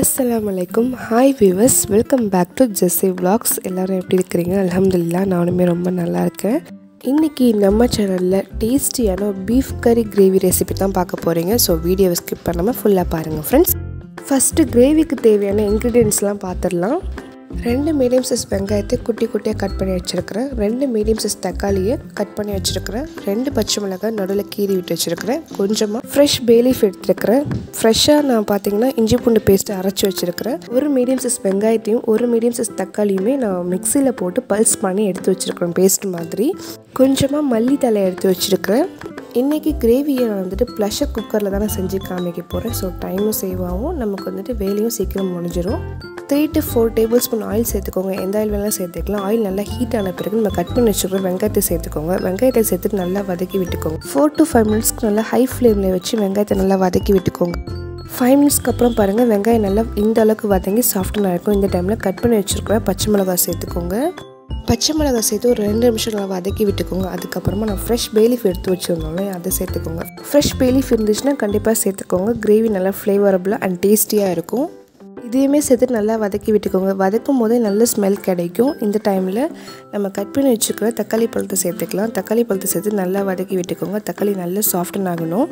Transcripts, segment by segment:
அஸ்ஸலாமு அலைக்கும் hi viewers welcome back to Jessy vlogs எல்லாரும் எப்படி இருக்கிறீங்க அல்ஹம்துலில்லாஹ் நானுமே ரொம்ப நல்லா இருக்கேன் இன்றைக்கி நம்ம சேனலில் டேஸ்டியான பீஃப் கறி கிரேவி ரெசிபி தான் பார்க்க போகிறீங்க ஸோ வீடியோவை ஸ்கிப் பண்ணாமல் ஃபுல்லாக பாருங்கள் ஃப்ரெண்ட்ஸ் ஃபஸ்ட்டு கிரேவிக்கு தேவையான இன்க்ரீடியன்ஸ்லாம் பார்த்துடலாம் ரெண்டு மீடியம் சைஸ் வெங்காயத்தை குட்டி குட்டியாக கட் பண்ணி வச்சுருக்கிறேன் ரெண்டு மீடியம் சைஸ் தக்காளியை கட் பண்ணி வச்சுருக்கிறேன் ரெண்டு பச்சை மிளகாய் நடுவில் கீறி விட்டு வச்சுருக்கிறேன் கொஞ்சமாக ஃப்ரெஷ் பேலீஃப் எடுத்துருக்கிறேன் ஃப்ரெஷ்ஷாக நான் பார்த்தீங்கன்னா இஞ்சி பூண்டு பேஸ்ட்டு அரைச்சி வச்சுருக்கிறேன் ஒரு மீடியம் சைஸ் வெங்காயத்தையும் ஒரு மீடியம் சைஸ் தக்காளியுமே நான் மிக்சியில் போட்டு பல்ஸ் பண்ணி எடுத்து வச்சுருக்கிறேன் பேஸ்ட் மாதிரி கொஞ்சமாக மல்லித்தலை எடுத்து வச்சுருக்கிறேன் இன்றைக்கி கிரேவியை நான் வந்துட்டு ப்ளஷர் குக்கரில் தான் நான் செஞ்சு காமிக்க போகிறேன் ஸோ டைமும் சேவ் ஆகும் நமக்கு வந்துட்டு வேலையும் சீக்கிரம் முடிஞ்சிடும் three to four tablespoon oil சேர்த்துக்கோங்க எந்த ஆயில் வேணாலும் சேர்த்துக்கலாம் ஆயில் நல்லா ஹீட் ஆன பிறகு நம்ம கட் பண்ணி வச்சுருக்க வெங்காயத்தை சேர்த்துக்கோங்க வெங்காயத்தை சேர்த்துட்டு நல்லா வதக்கி விட்டுக்கோங்க ஃபோர் டு ஃபைவ் மினிட்ஸ்க்கு நல்லா ஹை ஃப்ளேமில் வச்சு வெங்காயத்தை நல்லா வதக்கி விட்டுக்கோங்க ஃபைவ் மினிட்ஸ்க்கு அப்புறம் பாருங்கள் வெங்காயம் நல்லா இந்த அளவுக்கு வதங்கி சாஃப்டாக இருக்கும் இந்த டைமில் கட் பண்ணி வச்சுருக்கிற பச்சை மிளகாய் சேர்த்துக்கோங்க பச்சை மிளகாய் சேர்த்து ஒரு ரெண்டு நிமிஷம் நல்லா வதக்கி விட்டுக்கோங்க அதுக்கப்புறமா நான் ஃப்ரெஷ் பேலீஃப் எடுத்து வச்சுருந்தோம்ல அதை சேர்த்துக்கோங்க ஃப்ரெஷ் பேலீஃப் இருந்துச்சுன்னா கண்டிப்பாக சேர்த்துக்கோங்க கிரேவி நல்லா ஃப்ளேவரபுளாக அண்ட் டேஸ்டியாக இருக்கும் இதையுமே சேர்த்து நல்லா வதக்கி விட்டுக்கோங்க வதக்கும் போதே நல்ல ஸ்மெல் கிடைக்கும் இந்த டைமில் நம்ம கட் பண்ணி வச்சுக்கிற தக்காளி பழத்தை சேர்த்துக்கலாம் தக்காளி பழத்தை சேர்த்து நல்லா வதக்கி விட்டுக்கோங்க தக்காளி நல்லா சாஃப்டன் ஆகணும்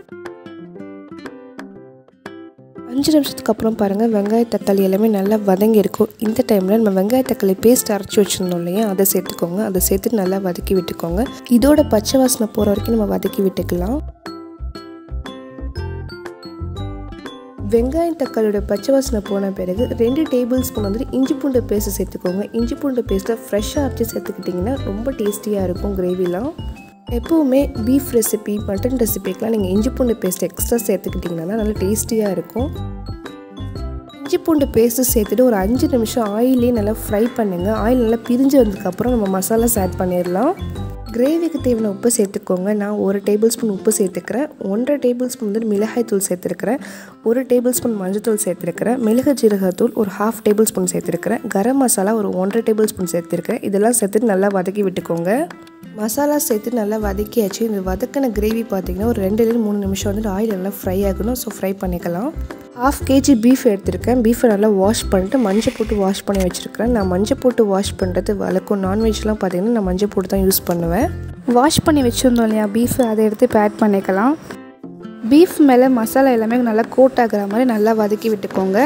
அஞ்சு நிமிஷத்துக்கு அப்புறம் பாருங்கள் வெங்காய தக்காளி எல்லாமே நல்லா வதங்கி இருக்கும் இந்த டைமில் நம்ம வெங்காய தக்காளி பேஸ்ட் அரைச்சி வச்சுருந்தோம் இல்லையா அதை சேர்த்துக்கோங்க அதை சேர்த்து நல்லா வதக்கி விட்டுக்கோங்க இதோட பச்சை வாசனை போகிற வரைக்கும் நம்ம வதக்கி விட்டுக்கலாம் வெங்காயம் தக்காளியோட பச்சை வாசனை போன பிறகு ரெண்டு டேபிள் ஸ்பூன் வந்துட்டு இஞ்சி பூண்டு பேஸ்ட்டு சேர்த்துக்கோங்க இஞ்சி பூண்டு பேஸ்ட்டை ஃப்ரெஷ்ஷாக அரைச்சி சேர்த்துக்கிட்டிங்கன்னா ரொம்ப டேஸ்டியாக இருக்கும் கிரேவிலாம் எப்போவுமே பீஃப் ரெசிபி மட்டன் ரெசிபிக்கெலாம் நீங்கள் இஞ்சி பூண்டு பேஸ்ட் எக்ஸ்ட்ரா சேர்த்துக்கிட்டிங்கன்னா நல்லா டேஸ்டியாக இருக்கும் இஞ்சி பூண்டு பேஸ்ட்டு சேர்த்துட்டு ஒரு அஞ்சு நிமிஷம் ஆயிலே நல்லா ஃப்ரை பண்ணுங்கள் ஆயில் நல்லா பிரிஞ்சு வந்ததுக்கப்புறம் நம்ம மசாலாஸ் ஆட் பண்ணிடலாம் கிரேவிக்கு தேவையான உப்பு சேர்த்துக்கோங்க நான் ஒரு டேபிள் ஸ்பூன் உப்பு சேர்த்துக்கிறேன் ஒன்றரை டேபிள் ஸ்பூன் வந்துட்டு மிளகாய் தூள் சேர்த்துருக்கிறேன் ஒரு டேபிள் ஸ்பூன் மஞ்சத்தூள் சேர்த்துருக்கிறேன் மிளகு ஜீரகத்தூள் ஒரு ஹாஃப் டேபிள் ஸ்பூன் சேர்த்துருக்கிறேன் கரம் மசாலா ஒரு ஒன்றரை டேபிள் ஸ்பூன் சேர்த்துருக்கிறேன் இதெல்லாம் சேர்த்துட்டு நல்லா வதக்கி விட்டுக்கோங்க மசாலா சேர்த்து நல்லா வதக்கியாச்சு இந்த வதக்கின கிரேவி பார்த்தீங்கன்னா ஒரு ரெண்டுலேருந்து மூணு நிமிஷம் வந்துட்டு ஆயில் நல்லா ஃப்ரை ஆகணும் ஸோ ஃப்ரை பண்ணிக்கலாம் ஹாஃப் கேஜி பீஃப் எடுத்திருக்கேன் பீஃபை நல்லா வாஷ் பண்ணிட்டு மஞ்சள் போட்டு வாஷ் பண்ணி வச்சுருக்கிறேன் நான் மஞ்சள் போட்டு வாஷ் பண்ணுறது வழக்கம் நான்வெஜ்லாம் பார்த்தீங்கன்னா நான் மஞ்சள் போட்டு தான் யூஸ் பண்ணுவேன் வாஷ் பண்ணி வச்சுருந்தோம் இல்லையா பீஃப் அதை எடுத்து இப்போ ஆட் பண்ணிக்கலாம் பீஃப் மேலே மசாலா எல்லாமே நல்லா கோட் ஆகிற மாதிரி நல்லா வதக்கி விட்டுக்கோங்க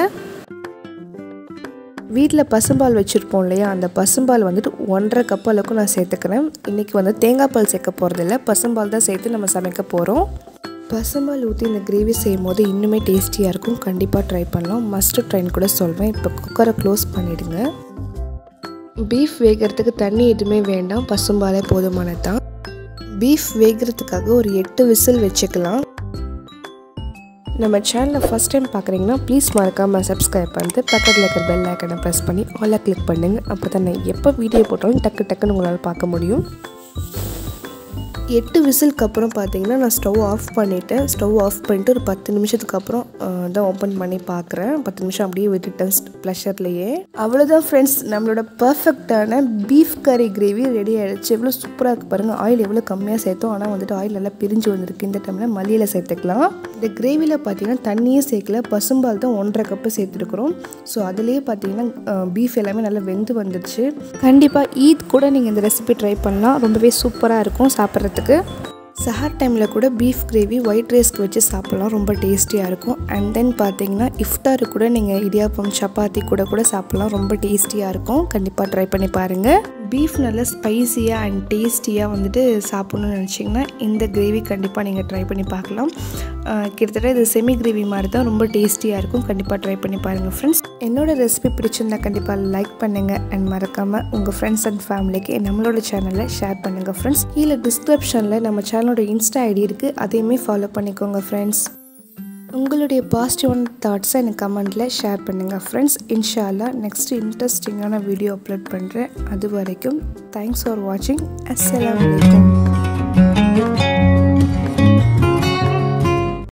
வீட்டில் பசும்பால் வச்சுருப்போம் இல்லையா அந்த பசும்பால் வந்துட்டு ஒன்றரை கப் அளவுக்கு நான் சேர்த்துக்கிறேன் இன்றைக்கி வந்து தேங்காய் பால் சேர்க்க போகிறதில்ல பசும்பால் தான் சேர்த்து நம்ம சமைக்க போகிறோம் பசும்பால் ஊற்றி இந்த கிரேவி செய்யும் போது இன்னுமே டேஸ்டியாக இருக்கும் கண்டிப்பாக ட்ரை பண்ணலாம் மஸ்ட்டு ட்ரைன்னு கூட சொல்வேன் இப்போ குக்கரை க்ளோஸ் பண்ணிவிடுங்க பீஃப் வேகிறதுக்கு தண்ணி எதுவுமே வேண்டாம் பசும்பாலே போதுமானது தான் பீஃப் வேகிறதுக்காக ஒரு எட்டு விசில் வச்சுக்கலாம் நம்ம சேனலை ஃபஸ்ட் டைம் பார்க்குறீங்கன்னா ப்ளீஸ் மறக்காமல் சப்ஸ்கிரைப் பண்ணிட்டு பக்கத்தில் இருக்கிற பெல் ஐக்கனை ப்ரெஸ் பண்ணி ஆலாக கிளிக் பண்ணுங்கள் அப்போ தான் நான் எப்போ வீடியோ போட்டாலும் டக்கு டக்குன்னு உங்களால் பார்க்க முடியும் எட்டு விசிலுக்கு அப்புறம் பார்த்தீங்கன்னா நான் ஸ்டவ் ஆஃப் பண்ணிவிட்டேன் ஸ்டவ் ஆஃப் பண்ணிட்டு ஒரு பத்து நிமிஷத்துக்கு அப்புறம் தான் ஓப்பன் பண்ணி பார்க்குறேன் பத்து நிமிஷம் அப்படியே விட்டுட்டேன் ப்ளஷர்லேயே அவ்வளோதான் ஃப்ரெண்ட்ஸ் நம்மளோட பர்ஃபெக்டான பீஃப் கறி கிரேவி ரெடி ஆகிடுச்சு எவ்வளோ சூப்பராக இருக்குது பாருங்கள் ஆயில் எவ்வளோ கம்மியாக சேர்த்தோம் ஆனால் வந்துட்டு ஆயில் நல்லா பிரிஞ்சு வந்திருக்கு இந்த டைமில் மல்லியில் சேர்த்துக்கலாம் இந்த கிரேவியில் பார்த்தீங்கன்னா தண்ணியே சேர்க்கல பசும்பால் தான் ஒன்றரை கப்பு சேர்த்துருக்குறோம் ஸோ அதுலேயே பார்த்தீங்கன்னா பீஃப் எல்லாமே நல்லா வெந்து வந்துடுச்சு கண்டிப்பாக ஈத் கூட நீங்கள் இந்த ரெசிபி ட்ரை பண்ணலாம் ரொம்பவே சூப்பராக இருக்கும் சாப்பிட்றதுக்கு சஹார் டைமில் கூட பீஃப் கிரேவி ஒயிட் ரைஸ்க்கு வச்சு சாப்பிட்லாம் ரொம்ப டேஸ்டியாக இருக்கும் அண்ட் தென் பார்த்தீங்கன்னா இஃப்தாரு கூட நீங்கள் இடியாப்பம் சப்பாத்தி கூட கூட சாப்பிட்லாம் ரொம்ப டேஸ்டியாக இருக்கும் கண்டிப்பாக ட்ரை பண்ணி பாருங்கள் பீஃப் நல்லா ஸ்பைசியாக அண்ட் டேஸ்டியாக வந்துட்டு சாப்பிட்ணுன்னு நினச்சிங்கன்னா இந்த கிரேவி கண்டிப்பாக நீங்கள் ட்ரை பண்ணி பார்க்கலாம் கிட்டத்தட்ட இது செமி கிரேவி மாதிரி தான் ரொம்ப டேஸ்டியாக இருக்கும் கண்டிப்பாக ட்ரை பண்ணி பாருங்கள் ஃப்ரெண்ட்ஸ் என்னோடய ரெசிபி பிடிச்சிருந்தா கண்டிப்பாக லைக் பண்ணுங்கள் அண்ட் மறக்காமல் உங்கள் ஃப்ரெண்ட்ஸ் அண்ட் ஃபேமிலிக்கு நம்மளோட சேனலை ஷேர் பண்ணுங்கள் ஃப்ரெண்ட்ஸ் கீழே டிஸ்கிரிப்ஷனில் நம்ம சேனலோட இன்ஸ்டா ஐடி இருக்குது அதையுமே ஃபாலோ பண்ணிக்கோங்க ஃப்ரெண்ட்ஸ் உங்களுடைய பாசிட்டிவான தாட்ஸை எனக்கு கமெண்ட்டில் ஷேர் பண்ணுங்கள் ஃப்ரெண்ட்ஸ் இன்ஷால்லா நெக்ஸ்ட் இன்ட்ரெஸ்டிங்கான வீடியோ அப்லோட் பண்ணுறேன் அது வரைக்கும் தேங்க்ஸ் ஃபார் வாட்சிங் அஸ்ஸலாம் வலைக்கம்